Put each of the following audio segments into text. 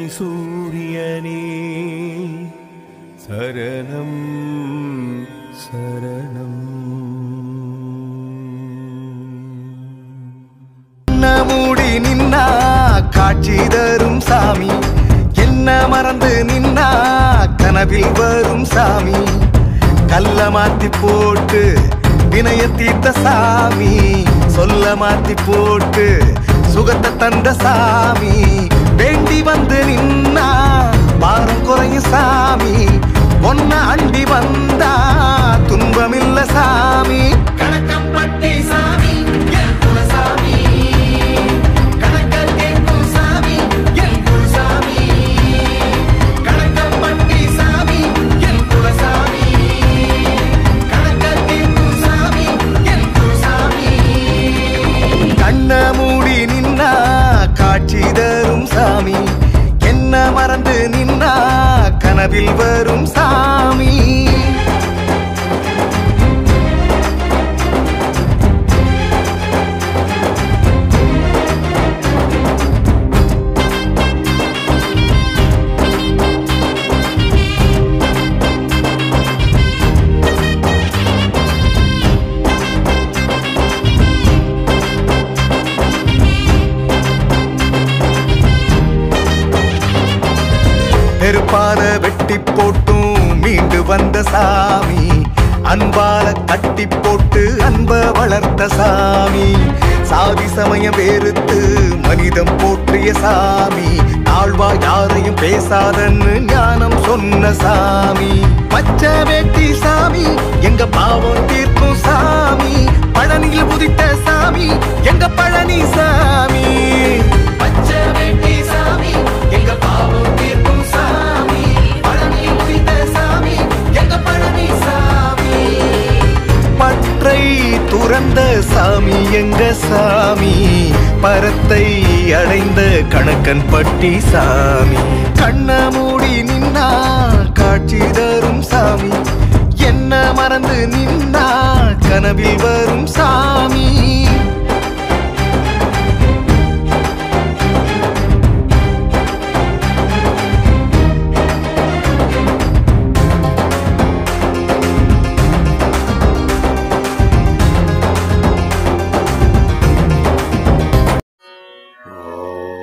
சூரியனே சரணம் சரணம் மூடி நின்னா காட்சி தரும் சாமி என்ன மறந்து நின்னா கனவில் வரும் சாமி கல்ல மாத்தி போட்டு வினய தீர்த்த சாமி சொல்ல மாத்தி போட்டு சுகத்தை தந்த சாமி வேண்டி வந்து நின்னா பாரம் குறையும் சாமி ஒன்ன அண்டி வந்தா துன்பமில்ல சாமி கணக்கம்பட்டி சாமி என் குலசாமி கணக்கல் கேட்கும் சாமி என் குருசாமி கணக்கம்பட்டி சாமி என் குலசாமி கணக்கல் கேட்கும் சாமி என் குருசாமி கண்ண மூடி நின்னா காட்சி தரும் சாமி என்ன மறந்து நின்னா கனவில் வரும் சாமி நெருப்பால வெட்டி போட்டும் மீண்டு வந்த சாமி அன்பால கட்டி போட்டு அன்ப வளர்த்த சாமி சாதி சமயம் வேறுத்து மனிதம் போற்றிய சாமி தாழ்வா யாரையும் பேசாதன்னு ஞானம் சொன்ன சாமி பச்சை வேட்டி சாமி எங்க பாவம் தீர்க்கும் சாமி பழனியில் உதித்த சாமி எங்க பழனி சாமி பச்சை வேட்டி சாமி எங்க பாவம் தீர்க்கும் சாமி பழனியில் உதித்த சாமி எங்க பழனி சாமி பற்றை துறந்த சாமி எங்க சாமி பரத்தை அடைந்த கணக்கன் பட்டி சாமி கண்ண மூடி நின்னா காட்சி தரும் சாமி என்ன மறந்து நின்னா கனவில் வரும் சாமி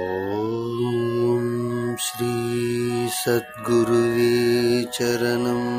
ॐ श्री सद्गुरुवे चरणम्